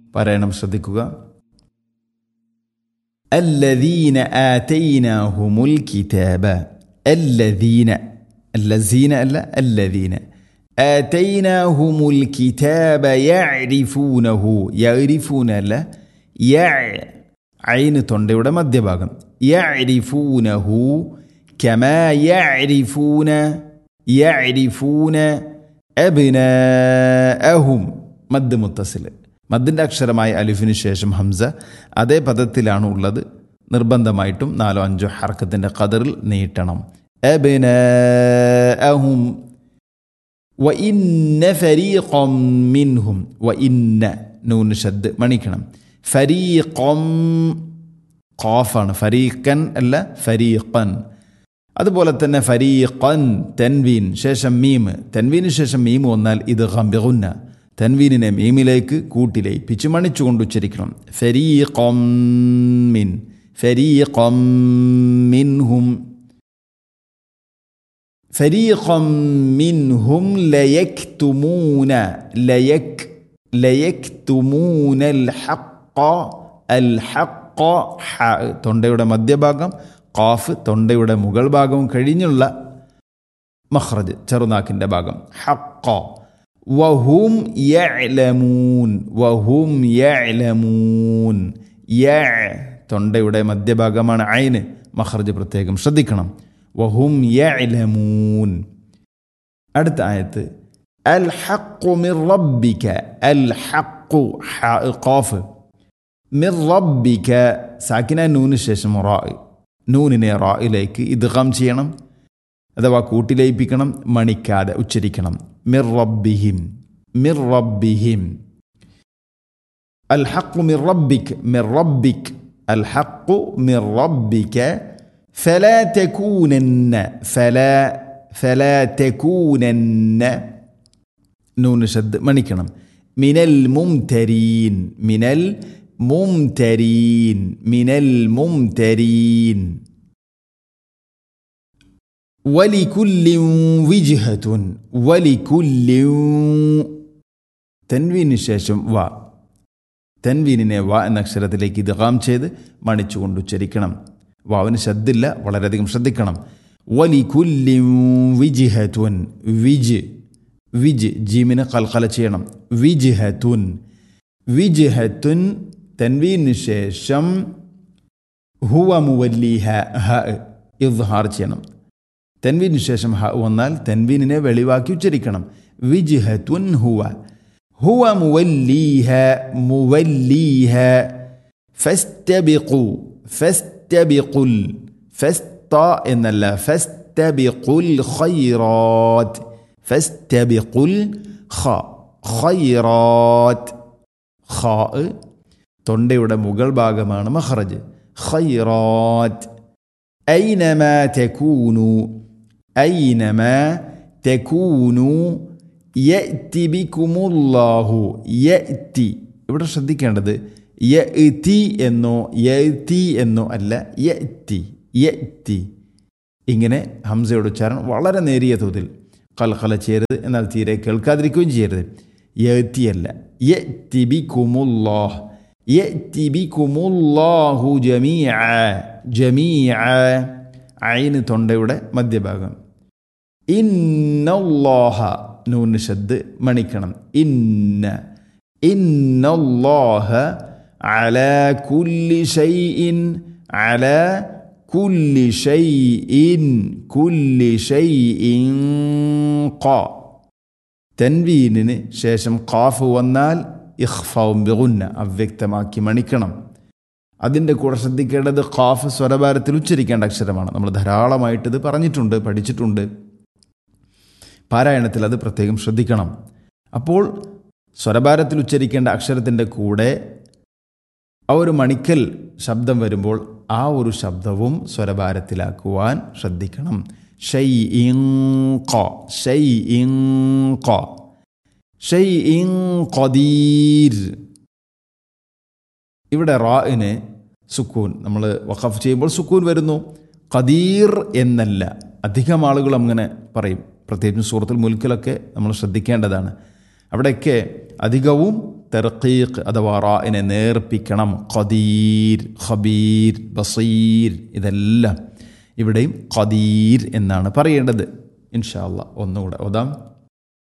പാരായണം ശ്രദ്ധിക്കുക الذين آتيناهم الكتاب الذين الذين ألا الذين آتيناهم الكتاب يعرفونه يعرفون لا يع عين തൊണ്ടയുടെ മധ്യഭാഗം يعرفونه كما يعرفون يعرفون أبناءهم മദ് മുത്തസിൽ മദ്ദിൻ്റെ അക്ഷരമായ അലിഫിന് ശേഷം ഹംസ അതേ പദത്തിലാണ് ഉള്ളത് നിർബന്ധമായിട്ടും നാലോ അഞ്ചോ ഹർക്കത്തിൻ്റെ കതറിൽ നീട്ടണം أبناءهم وإن فريقا منهم وإن നൂന് ഷദ് മണിക്കണം ഫരീഖം ഖാഫാണ് ഫരീഖൻ അല്ല ഫരീഖൻ അതുപോലെ തന്നെ ഫരീഖൻ തെൻവീൻ ശേഷം മീം തെൻവീന് ശേഷം മീം വന്നാൽ ഇത് ഗംബിഗുന്ന തൻവീനിനെ മീമിലേക്ക് കൂട്ടിലയിപ്പിച്ച് മണിച്ചുകൊണ്ട് ഉച്ചരിക്കണം ഫരീഖം മിൻ ഫരീഖം മിൻഹും فريقا منهم ليكتمون ليك ليكتمون الحق الحق ഹ തൊണ്ടയുടെ മധ്യഭാഗം ഖാഫ് തൊണ്ടയുടെ മുകൾ ഭാഗവും കഴിഞ്ഞുള്ള മഖ്റജ് ചെറുനാക്കിൻ്റെ ഭാഗം ഹക്ക വഹും യഅലമൂൻ വഹും യഅലമൂൻ യ തൊണ്ടയുടെ മധ്യഭാഗമാണ് ഐന് മഖ്റജ് പ്രത്യേകം ശ്രദ്ധിക്കണം വഹും യഅലമൂൻ അടുത്ത ആയത്ത് അൽ ഹഖു മിർ റബ്ബിക അൽ ഹഖു ഖാഫ് മിർ റബ്ബിക സാക്കിന നൂന് ശേഷം റാ നൂനിനെ റായിലേക്ക് ഇദ്ഗാം ചെയ്യണം അഥവാ കൂട്ടിലയിപ്പിക്കണം മണിക്കാതെ ഉച്ചരിക്കണം മിർ റബ്ബിഹിം മിർ റബ്ബിഹിം അൽ ഹഖു മിർ റബ്ബിക് മിർ റബ്ബിക് അൽ ഹഖു മിർ റബ്ബിക فلا تكونن فلا فلا تكونن نون شد മണിക്കണം من الممترين من الممترين من الممترين ولكل وجهة ولكل തൻവീന് ശേഷം വ തൻവീനിനെ വ എന്ന അക്ഷരത്തിലേക്ക് ഇത് കാം ചെയ്ത് മണിച്ചുകൊണ്ട് ഉച്ചരിക്കണം വാവിന് ശബ്ദില്ല വളരെയധികം ശ്രദ്ധിക്കണം വലി കുല്ലിം വിജിഹത്തുൻ വിജ് വിജ് ജീമിന് കൽക്കല ചെയ്യണം വിജിഹത്തുൻ വിജിഹത്തുൻ തൻവീന് ശേഷം ഹുവ മുവല്ലിഹ ഹ ഇദ്ഹാർ ചെയ്യണം തൻവീന് ശേഷം ഹ വന്നാൽ തൻവീനിനെ വെളിവാക്കി ഉച്ചരിക്കണം വിജിഹത്തുൻ ഹുവ ഹുവ മുവല്ലീഹ മുവല്ലീഹ ഫസ്തബിഖു ഫസ്തബിഖുൽ ഫസ്ത എന്നല്ല ഫസ്തബിഖുൽ ഖൈറാത്ത് ഫസ്തബിഖുൽ ഖ ഖൈറാത്ത് ഖ തൊണ്ടയുടെ മുകൾ ഭാഗമാണ് മഖറജ് ഖൈറാത്ത് أينما تكونوا أينما تكونوا يأتي بكم الله يأتي ഇവിടെ ശ്രദ്ധിക്കേണ്ടത് യഅ്തി എന്നോ യഅ്തി എന്നോ അല്ല യഅ്തി യഅ്തി ഇങ്ങനെ ഹംസയുടെ ഉച്ചാരണം വളരെ നേരിയ തോതിൽ കൽക്കല ചെയ്യരുത് എന്നാൽ തീരെ കേൾക്കാതിരിക്കുകയും ചെയ്യരുത് യഅ്തി അല്ല യഅ്തി ബികുമുല്ലാഹ് യഅ്തി ബികുമുല്ലാഹു ജമീഅ ജമീഅ ഐന് തൊണ്ടയുടെ മധ്യഭാഗം ഇന്നല്ലാഹ നൂന് ശബ്ദ് മണിക്കണം ഇന്ന ഇന്നല്ലാഹ അല കുല്ലി ഷൈഇൻ അല കുല്ലി ഷൈഇൻ കുല്ലി ഷൈഇൻ ഖ തൻവീനിന് ശേഷം ഖാഫ് വന്നാൽ ഇഖ്ഫാവും ബിഗുന്ന അവ്യക്തമാക്കി മണിക്കണം അതിൻ്റെ കൂടെ ശ്രദ്ധിക്കേണ്ടത് ഖാഫ് സ്വരഭാരത്തിൽ ഉച്ചരിക്കേണ്ട അക്ഷരമാണ് നമ്മൾ ധാരാളമായിട്ട് ഇത് പറഞ്ഞിട്ടുണ്ട് പഠിച്ചിട്ടുണ്ട് പാരായണത്തിൽ അത് പ്രത്യേകം ശ്രദ്ധിക്കണം അപ്പോൾ സ്വരഭാരത്തിൽ ഉച്ചരിക്കേണ്ട അക്ഷരത്തിൻ്റെ കൂടെ ആ ഒരു മണിക്കൽ ശബ്ദം വരുമ്പോൾ ആ ഒരു ശബ്ദവും സ്വരഭാരത്തിലാക്കുവാൻ ശ്രദ്ധിക്കണം ഷൈ ഇങ് ഷൈ ഇങ് ഷൈ ഇങ് ഖദീർ ഇവിടെ റാഇന് സുക്കൂൻ നമ്മൾ വഖഫ് ചെയ്യുമ്പോൾ സുക്കൂൻ വരുന്നു ഖദീർ എന്നല്ല അധികം ആളുകൾ അങ്ങനെ പറയും പ്രത്യേകിച്ചും സൂറത്തുൽ മുൽക്കിലൊക്കെ നമ്മൾ ശ്രദ്ധിക്കേണ്ടതാണ് അവിടെയൊക്കെ അധികവും തെർക്കീഖ് അഥവാ റായിനെ നേർപ്പിക്കണം ഖദീർ ഖബീർ ബസീർ ഇതെല്ലാം ഇവിടെയും ഖദീർ എന്നാണ് പറയേണ്ടത് ഇൻഷാ അല്ലാ ഒന്നുകൂടെ ഓതാം